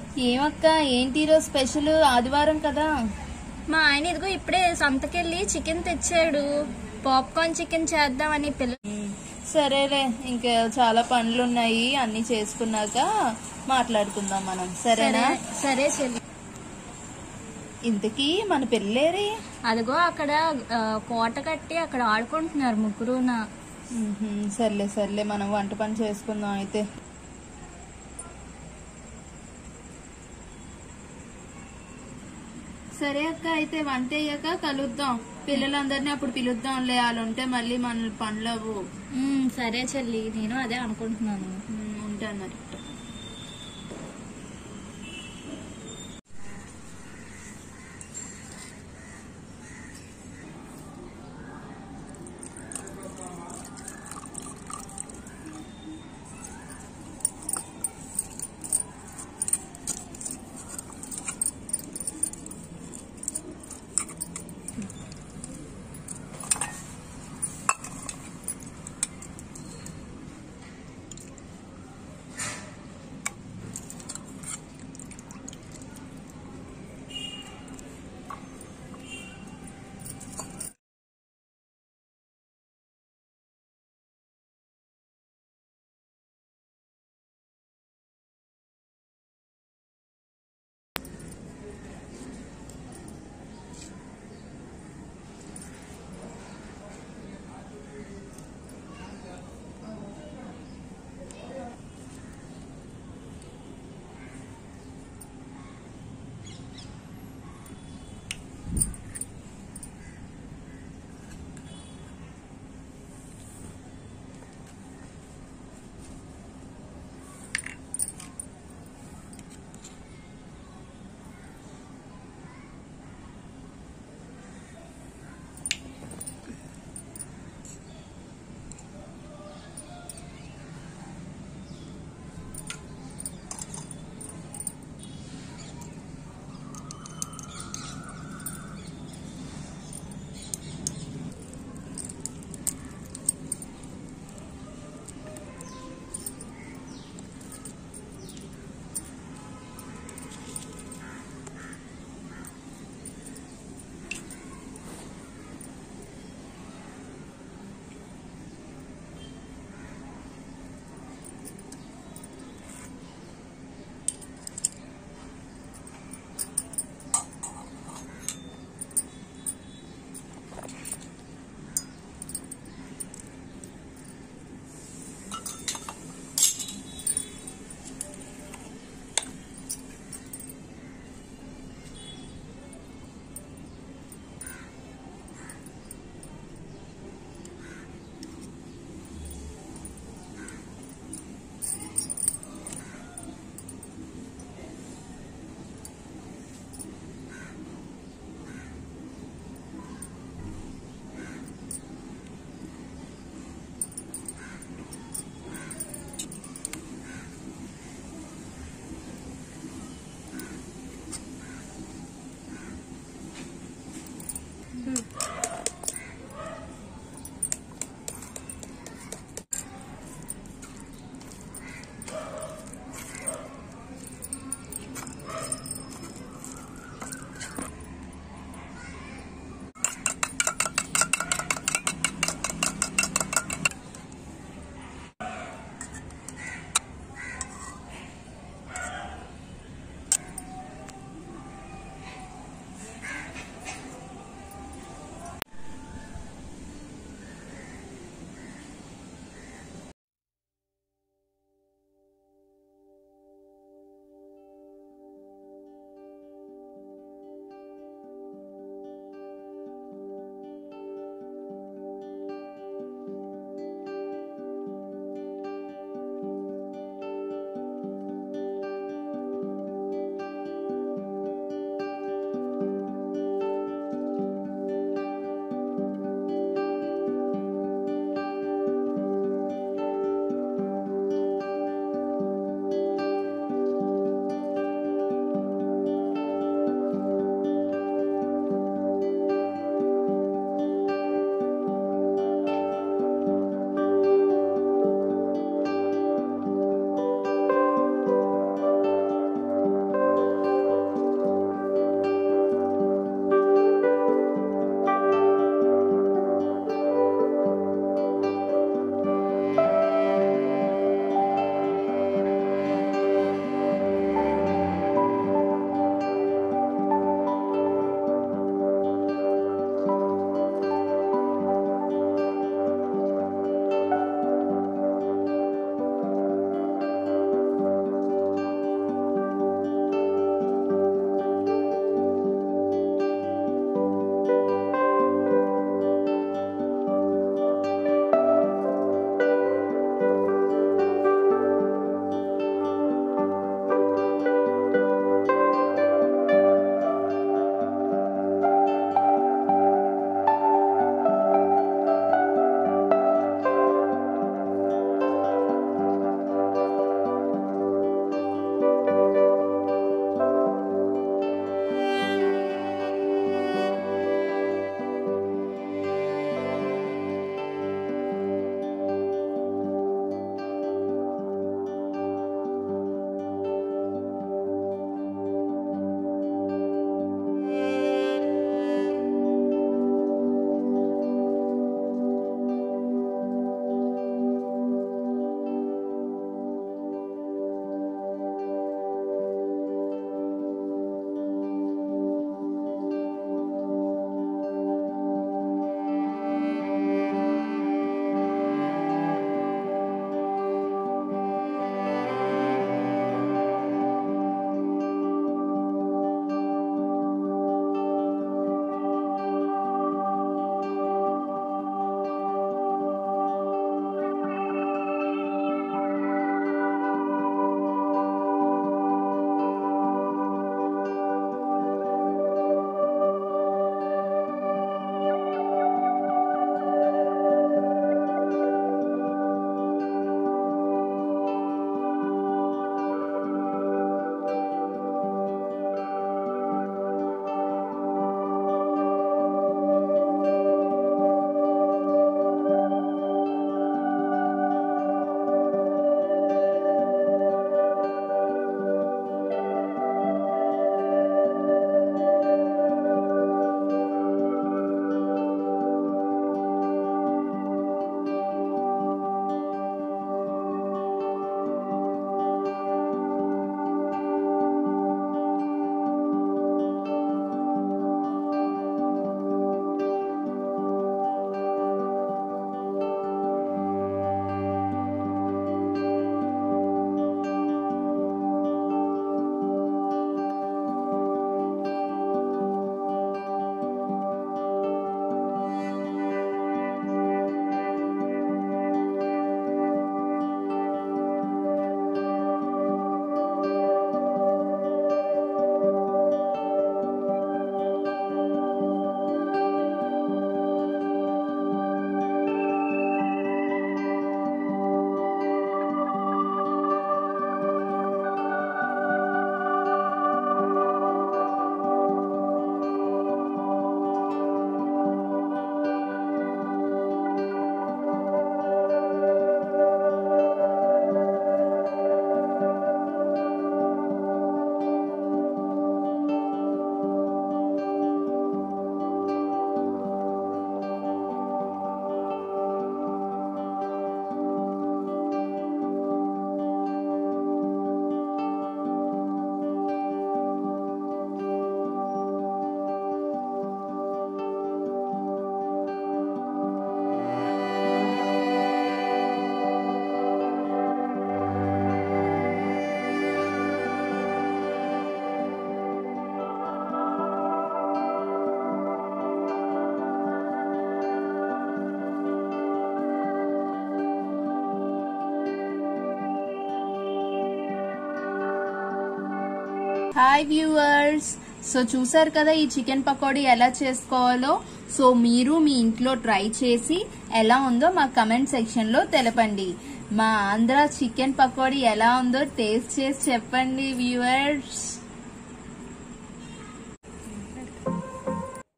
ఏమక్క ఏంటి ఈరోజు స్పెషల్ ఆదివారం కదా మా ఆయన ఇదిగో ఇప్పుడే సంతకెళ్ళి చికెన్ తెచ్చాడు పాప్కార్న్ చికెన్ చేద్దామని పిల్ల సరేలే ఇంకా చాలా పనులు ఉన్నాయి అన్ని చేసుకున్నాక మాట్లాడుకుందాం మనం సరేనా సరే సరే చెల్లి ఇంతకీ మన పెళ్ళేరి అదిగో అక్కడ ఆ, కోట కట్టి అక్కడ ఆడుకుంటున్నారు ముగ్గురున మ్మ్హ్మ్. సర్లే సర్లే మనం వంట పని చేసుకుందాం అయితే సరే అక్క అయితే వంట అయ్యాక కలుద్దాం పిల్లలందరినీ అప్పుడు పిలుద్దాంలే వాళ్ళు ఉంటే మళ్ళీ మన పనులు అవ్వు ఉమ్, సరే చెల్లి నేను అదే అనుకుంటున్నాను మ్మ్, ఉంటాను మరి హాయ్ వ్యూవర్స్ సో చూసారు కదా ఈ చికెన్ పకోడీ ఎలా చేసుకోవాలో సో మీరు మీ ఇంట్లో ట్రై చేసి ఎలా ఉందో మా కమెంట్ సెక్షన్ లో తెలపండి మా ఆంధ్ర చికెన్ పకోడీ ఎలా ఉందో టేస్ట్ చేసి చెప్పండి వ్యూవర్స్